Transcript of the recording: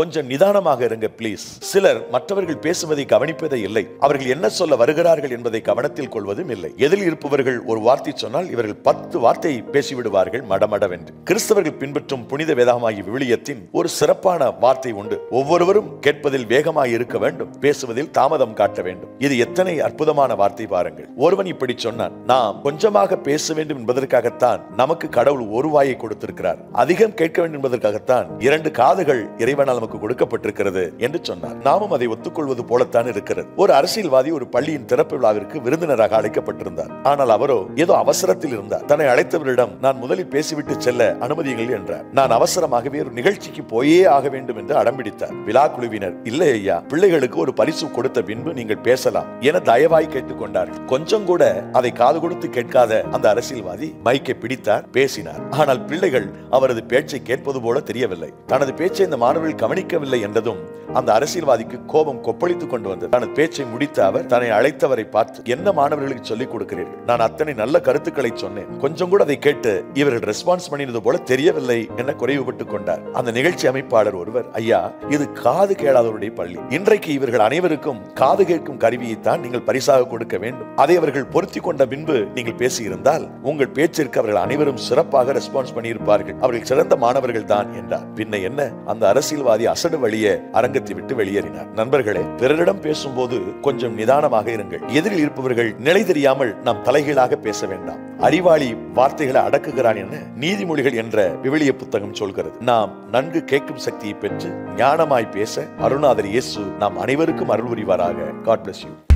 கொஞ்சம் நிதானமாக இருங்க ப்ளீஸ் சிலர் மற்றவர்கள் பேசுவதை கவனிப்பதே இல்லை அவர்கள் என்ன சொல்ல வருகிறார்கள் என்பதை கவனத்தில் கொள்வதும் இல்லை எதில் இருப்பவர்கள் ஒரு வார்த்தை சொன்னால் இவர்கள் பத்து வார்த்தை பேசிவிடுவார்கள் மடமடவென்று கிறிஸ்தவர்கள் பின்பற்றும் புனித வேதமாகிய விவிலியத்தின் ஒரு சிறப்பான வார்த்தை உண்டு ஒவ்வொருவரும் கேட்பதில் வேகமாய் இருக்க வேண்டும் பேசுவதில் தாமதம் காட்ட வேண்டும் இது எத்தனை அற்புதமான வார்த்தை பாருங்கள் ஒருவன் இப்படி சொன்னான் நாம் கொஞ்சமாக பேச வேண்டும் என்பதற்காகத்தான் நமக்கு கடவுள் ஒரு வாயை கொடுத்திருக்கிறார் அதிகம் கேட்க வேண்டும் என்பதற்காகத்தான் இரண்டு காதுகள் இறைவனால் நமக்கு கொடுக்கப்பட்டிருக்கிறது என்று சொன்னார் நாமும் அதை ஒத்துக்கொள்வது போலத்தான் இருக்கிறது ஒரு அரசியல்வாதி ஒரு பள்ளியின் திறப்பு விழாவிற்கு விருந்தினராக அழைக்கப்பட்டிருந்தார் ஆனால் அவரோ ஏதோ அவசரத்தில் இருந்தார் தன்னை அழைத்தவரிடம் நான் முதலில் பேசிவிட்டு செல்ல அனுமதியுங்கள் என்றார் நான் அவசரமாகவே ஒரு நிகழ்ச்சிக்கு போயே ஆக வேண்டும் என்று அடம்பிடித்தார் விழா குழுவினர் இல்லை ஐயா பிள்ளைகளுக்கு ஒரு பரிசு கொடுத்த பின்பு நீங்கள் பேசலாம் என தயவாய் கேட்டுக்கொண்டார்கள் கொஞ்சம் கூட அதை காது கொடுத்து கேட்காத அந்த அரசியல்வாதி மைக்கை பிடித்தார் பேசினார் ஆனால் பிள்ளைகள் அவரது பேச்சை கேட்பது போல தெரியவில்லை தனது பேச்சை இந்த மாணவர்கள் கவனிக்கவில்லை என்றதும் அந்த அரசியல்வாதிக்கு கோபம் கொப்பளித்துக் கொண்டு வந்தது தனது பேச்சை முடித்த அவர் தன்னை அழைத்தவரை பார்த்து என்ன மாணவர்களுக்கு சொல்லிக் கொடுக்கிறீர்கள் நான் அத்தனை நல்ல கருத்துக்களை சொன்னேன் கொஞ்சம் கூட அதை கேட்டு இவர்கள் ரெஸ்பான்ஸ் பண்ணினது போல தெரியவில்லை என குறைவுபட்டுக் கொண்டார் அந்த நிகழ்ச்சி அமைப்பாளர் ஒருவர் ஐயா இது காது கேளாதவருடைய பள்ளி இன்றைக்கு இவர்கள் அனைவருக்கும் காது கேட்கும் கருவியைத்தான் நீங்கள் பரிசாக கொடுக்க வேண்டும் அதை அவர்கள் பொருத்தி கொண்ட பின்பு நீங்கள் பேசியிருந்தால் உங்கள் பேச்சிற்கு அவர்கள் அனைவரும் சிறப்பாக ரெஸ்பான்ஸ் பண்ணியிருப்பார்கள் அவர்கள் சிறந்த மாணவர்கள் தான் என்றார் பின்ன என்ன அந்த அரசியல்வாதி அசடு வழிய அரங்கத்தை விட்டு வெளியேறினார் நண்பர்களே பிறரிடம் பேசும்போது கொஞ்சம் நிதானமாக இருங்கள் எதிரில் இருப்பவர்கள் நிலை தெரியாமல் நாம் தலைகீழாக பேச வேண்டாம் அறிவாளி வார்த்தைகளை அடக்குகிறான் என நீதிமொழிகள் என்ற விவிலிய புத்தகம் சொல்கிறது நாம் நன்கு கேட்கும் சக்தியை பெற்று ஞானமாய் பேச அருணாதர் இயேசு நாம் அனைவருக்கும் அருள் புரிவாராக காட் bless you